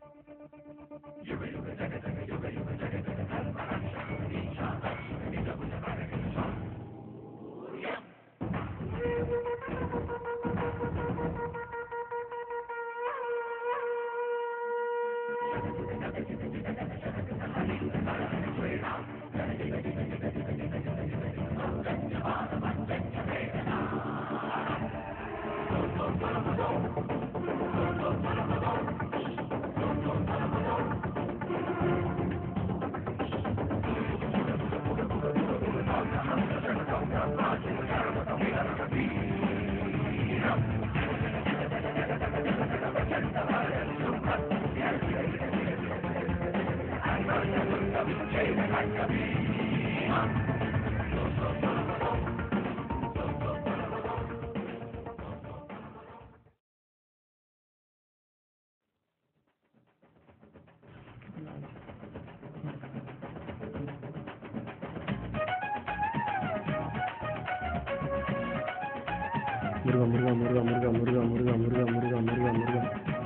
முருகா முருகா முருகா முருகா முருகா முருகா முருகா முருகா முருகா முருகா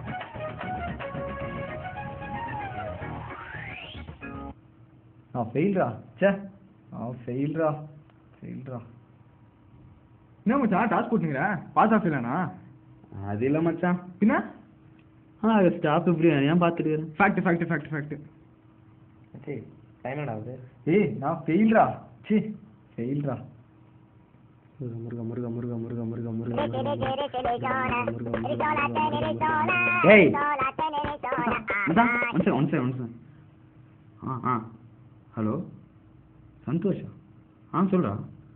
ஆ ஃபெயில்ரா ச்சே ஆ ஃபெயில்ரா ஃபெயில்ரா என்ன மச்சான் டாஸ்க் போட்டுங்கிற பாஸ் ஆஃப் இல்லைனா அது இல்லை மச்சான் பின்ன ஆ ஸ்டாப் இப்படி ஏன் பார்த்துட்டு ஃபேக்ட் ஃபேக்ட் ஃபேக்ட் ஃபேக்ட் சரி டைம் ஆகுது ஏய் நான் ஃபெயில்ரா ச்சே ஃபெயில்ரா முருகா முருகா முருகா முருகா முருகா முருகா முருகா முருகா ஏய் இந்தா one second one second one second ஆ ஆ ஹலோ சந்தோஷா ஆ சொல்றா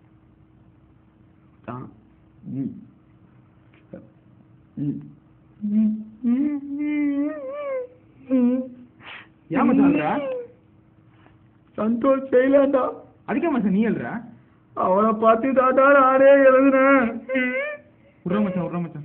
தான் ம் ம் ஏன் மச்சான் அழுற? சந்தோஷ் ஃபெயிலாண்டா அதுக்கே மச்சான் நீ எழுற அவனை பார்த்து தாத்தா நானே எழுதுனேன் விட்ற மச்சான் விட்ற மச்சான்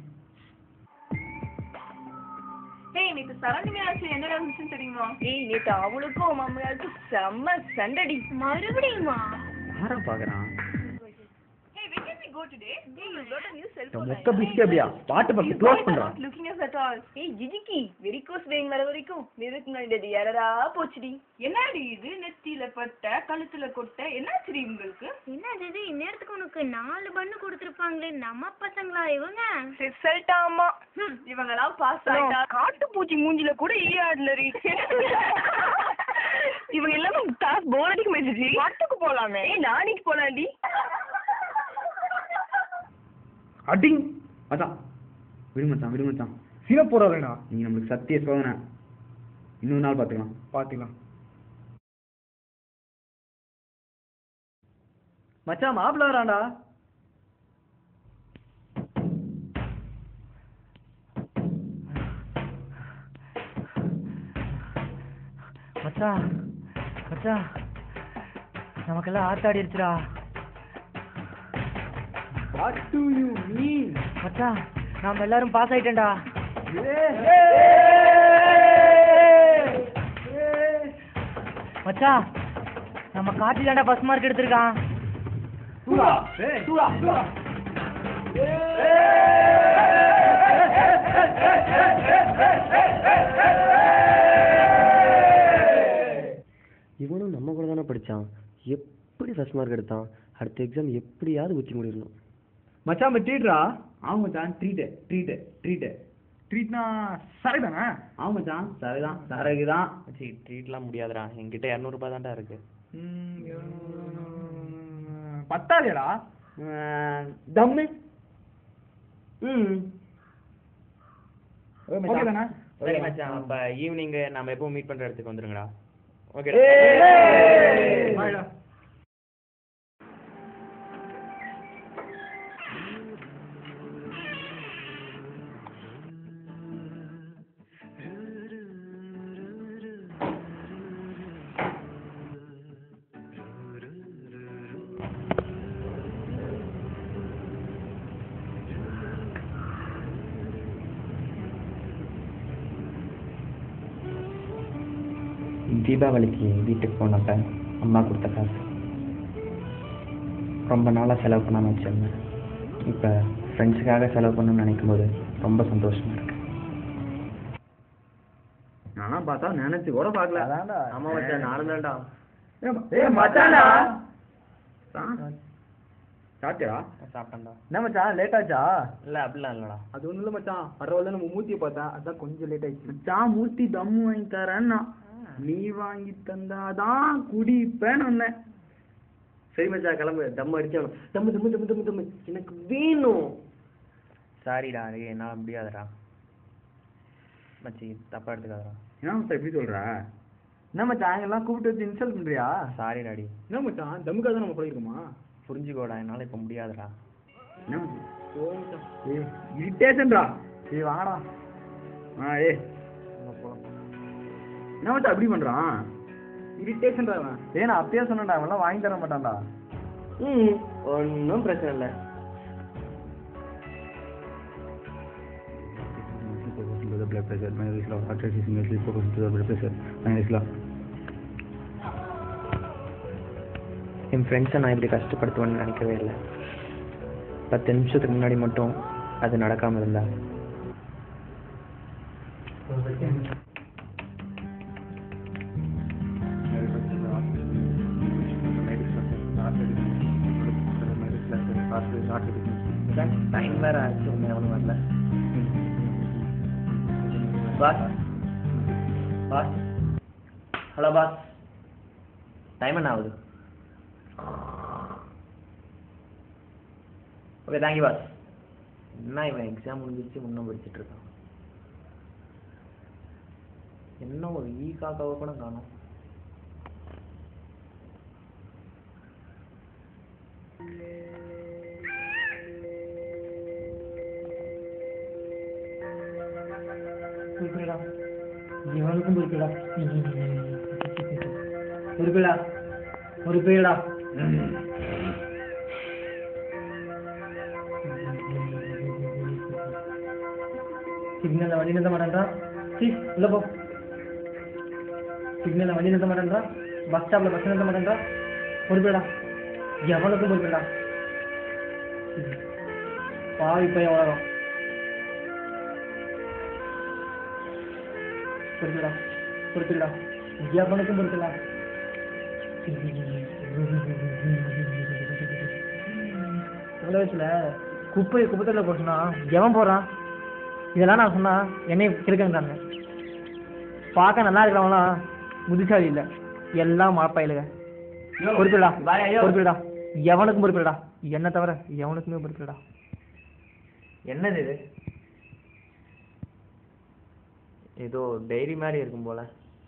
ஏய் நேத்து சரண்யாச்சு என்ன நடந்துச்சுன்னு தெரியுமா ஏய் நேத்து அவளுக்கும் மாமியாருக்கும் செம்ம சண்டடி மறுபடியுமா யாரா பாக்குறான் Hey, where can we go today? Hey, you got a new cell phone. மொக்க பிஸ்கி அப்படியா பாட்டு பார்த்து க்ளோஸ் பண்றான் Not looking us at all. Hey, ஜிஜிக்கி வெரிகோஸ் வெயின் வர வரைக்கும் நிறுத்து முன்னாடி யாரா போச்சுடி என்னடி இது நெத்தியில பட்ட கழுத்துல கொட்ட என்னாச்சுடி உங்களுக்கு என்னது இது இந்நேரத்துக்கு உனக்கு நாலு பண்ணு கொடுத்துருப்பாங்களே நம்ம பசங்களா இவங்க ரிசல்ட் ஆமா இவங்கெல்லாம் பாஸ் ஆயிட்டா காட்டு பூச்சி மூஞ்சில கூட ஈயாடலரி இவங்க எல்லாமே கிளாஸ் போர் அடிக்க மெசேஜ் படத்துக்கு போலாமே ஏய் நாளைக்கு போலாம்டி அடிங் அதான் விடு மச்சான் விடு மச்சான் சீன போறாருண்ணா நீ நம்மளுக்கு சத்திய சோதனை இன்னொரு நாள் பார்த்துக்கலாம் பார்த்துக்கலாம் மச்சான் மாப்பிள்ள வரான்டா மச்சான் மச்சான் நமக்கெல்லாம் ஆத்தாடிருச்சுடா வாட் டு யூ மீன் மச்சான் நாம எல்லாரும் பாஸ் ஆயிட்டேன்டா மச்சான் நம்ம காட்டி தாண்டா ஃபர்ஸ்ட் மார்க் எடுத்திருக்கான் இவனும் நம்ம கூட தானே படிச்சான் எப்படி ஃபர்ஸ்ட் மார்க் எடுத்தான் அடுத்த எக்ஸாம் எப்படியாவது ஊற்றி முடிடணும் மச்சான் ட்ரீட்ரா ஆமாம் மச்சான் ட்ரீட்டு ட்ரீட்டு ட்ரீட்டு ட்ரீட்னா சரக்கு தானே ஆமாம் மச்சான் சரிதான் சரகு தான் சரி ட்ரீட்லாம் முடியாதுடா என்கிட்ட இரநூறுபா தான்டா இருக்கு பத்தாதேடா தம்மு ம் ஓகே தானே சரி மச்சான் அப்ப ஈவினிங் நம்ம எப்போ மீட் பண்ற இடத்துக்கு வந்துருங்கடா ஓகே பாய்டா தீபாவளிக்கு வீட்டுக்கு போனப்ப அம்மா கொடுத்த காசு ரொம்ப நாளாக செலவு பண்ணாமல் வச்சிருந்தேன் இப்போ ஃப்ரெண்ட்ஸுக்காக செலவு பண்ணணும்னு நினைக்கும் போது ரொம்ப சந்தோஷமா இருக்கு நான்லாம் பார்த்தா நினைச்சு கூட பார்க்கல அதான்டா ஆமா மச்சான் நானும் தான்டா ஏய் மச்சான்டா சாப்பிட்டியா சாப்பிட்டேன்டா என்ன மச்சான் லேட் ஆச்சா இல்ல அப்படிலாம் இல்லடா அது ஒண்ணும் இல்ல மச்சான் பரவாயில்ல நம்ம மூர்த்தியை பார்த்தா அதான் கொஞ்சம் லேட் ஆயிடுச்சு மச்சான் மூர்த்தி தம்மு வாங்கி தரேன்னா நீ வாங்கி தந்தாதான் குடிப்பேன்னு வந்தேன் சரி மச்சான் கிளம்பு தம் அடிச்சாலும் தம்மு தம்மு தம்மு தம்மு தம்மு எனக்கு வேணும் சாரிடா டேய் என்னால முடியாதுடா மச்சி தப்பா எடுத்துக்காதடா என்ன மச்சான் இப்படி சொல்ற என்ன மச்சான் எல்லாம் கூப்பிட்டு வச்சு இன்சல்ட் பண்றியா சாரி டாடி என்ன மச்சான் தம்முக்காக தான் நம்ம போயிருக்கோமா புரிஞ்சுக்கோடா என்னால இப்ப முடியாதுடா என்ன மச்சான் ஓ மச்சான் ஏய் இரிட்டேஷன்டா சரி வாங்கடா ஆ ஏய் என்ன மச்சான் அப்படி பண்றான் இரிட்டேஷன்டா அவன் ஏய் நான் அப்பயே சொன்னேன்டா அவன்லாம் வாங்கி தர மாட்டான்டா ம் ஒன்றும் பிரச்சனை இல்லை blood pressure, minus law, artery seriously focus to the blood pressure, minus law. என் ஃப்ரெண்ட்ஸை நான் இப்படி கஷ்டப்படுத்துவேன்னு நினைக்கவே இல்லை பத்து நிமிஷத்துக்கு முன்னாடி மட்டும் அது நடக்காம இருந்தா டைம் வேற ஆச்சு ஒன்று எவனும் வரல boss boss hello boss time என்ன ஆகுது ஓகே தேங்க்யூ பாஸ் என்ன இவன் எக்ஸாம் முடிஞ்சிச்சு முன்னும் படிச்சுட்டு இருக்கான் என்ன ஒரு ஈ காக்காவை கூட காணும் இருக்குடா இவனுக்கும் இருக்குடா இருக்குடா ஒரு பேடா சிக்னல்ல வண்டி நிறுத்த மாட்டேன்றா சி உள்ள போ சிக்னல்ல வண்டி நிறுத்த மாட்டேன்றா பஸ் ஸ்டாப்ல பஸ் நிறுத்த மாட்டேன்றா பொறுப்பேடா எவனுக்கும் பொறுப்பேடா பாவி பையன் உலகம் பொறுத்துடா பொறுத்துடா எவனுக்கும் பொறுத்துடா எவ்வளோ வயசுல குப்பையை குப்பத்தில் போட்டுனா எவன் போடுறான் இதெல்லாம் நான் சொன்னா என்னை கிறுக்கங்கிறாங்க பார்க்க நல்லா இருக்கிறவங்களாம் புத்திசாலி இல்லை எல்லாம் மாப்பாயிலுங்க பொறுப்புடா பொறுப்புடா எவனுக்கும் பொறுப்புடா என்ன தவிர எவனுக்குமே பொறுப்புடா என்னது இது ஏதோ டைரி மாதிரி இருக்கும் போல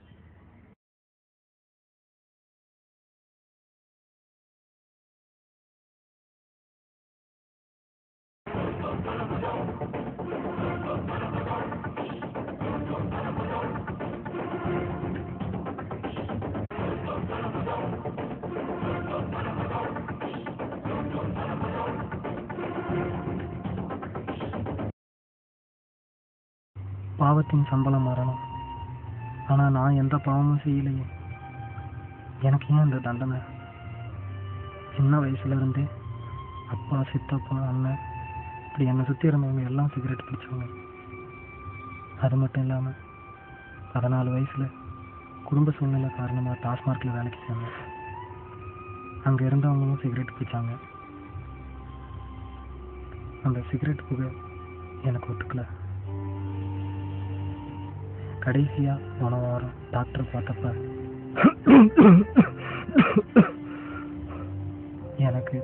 பாவத்தின் சம்பளம் மரணம் ஆனா நான் எந்த பாவமும் செய்யலையே எனக்கு ஏன் இந்த தண்டனை சின்ன வயசுல இருந்தே அப்பா சித்தப்பா அண்ணன் இப்படி என்னை சுத்தி இருந்தவங்க எல்லாம் சிகரெட் பிடிச்சவங்க அது மட்டும் இல்லாம பதினாலு வயசுல குடும்ப சூழ்நிலை காரணமா டாஸ்மார்க்ல வேலைக்கு சேர்ந்தேன் அங்க இருந்தவங்களும் சிகரெட் பிடிச்சாங்க அந்த சிகரெட் புகை எனக்கு ஒத்துக்கல கடைசியா போன வாரம் டாக்டர் பார்த்தப்ப எனக்கு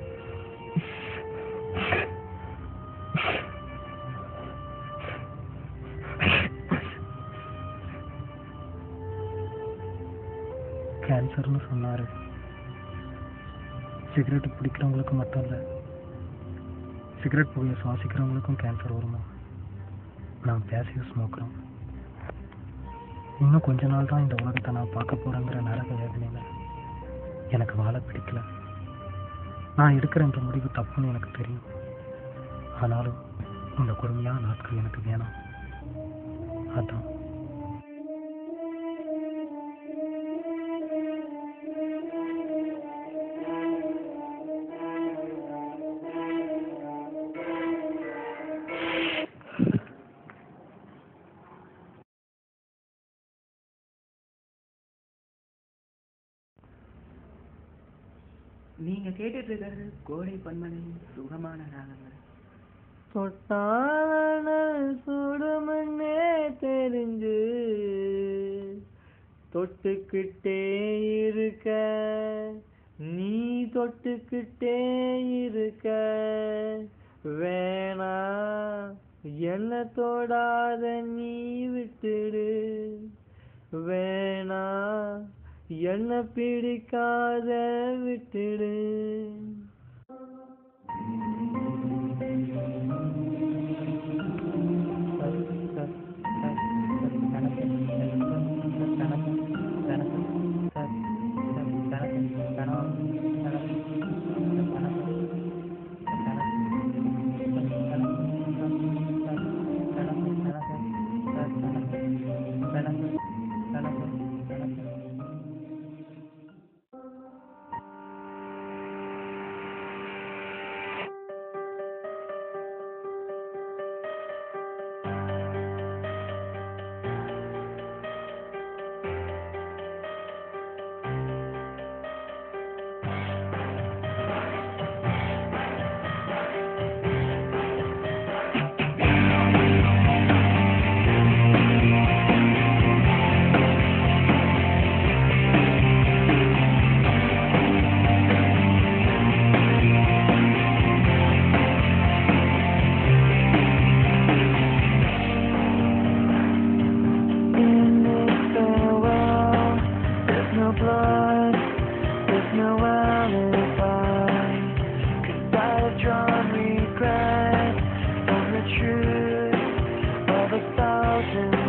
கேன்சர்னு சொன்னாரு சிகரெட் பிடிக்கிறவங்களுக்கு மட்டும் இல்லை சிகரெட் புகையை சுவாசிக்கிறவங்களுக்கும் கேன்சர் வருமா நான் பேசிவ் ஸ்மோக்கரும் இன்னும் கொஞ்ச நாள் தான் இந்த உலகத்தை நான் பார்க்க போறேங்கிற நரக வேதனையில எனக்கு வாழ பிடிக்கல நான் எடுக்கிற இந்த முடிவு தப்புன்னு எனக்கு தெரியும் ஆனாலும் இந்த கொடுமையான நாட்கள் எனக்கு வேணாம் அதான் நீங்க கேட்டுட்டு இருக்கிறது கோடை பன்மனை சுகமான ராகங்கள் தொட்டான சுடுமண்ணே தெரிஞ்சு தொட்டுக்கிட்டே இருக்க நீ தொட்டுக்கிட்டே இருக்க வேணா என்ன தொடாத நீ விட்டுடு வேணா என்ன பிடிக்காத விட்டுடு In this farewell, there's no blood, there's no alibi. Cause I have drawn regret from the truth of a thousand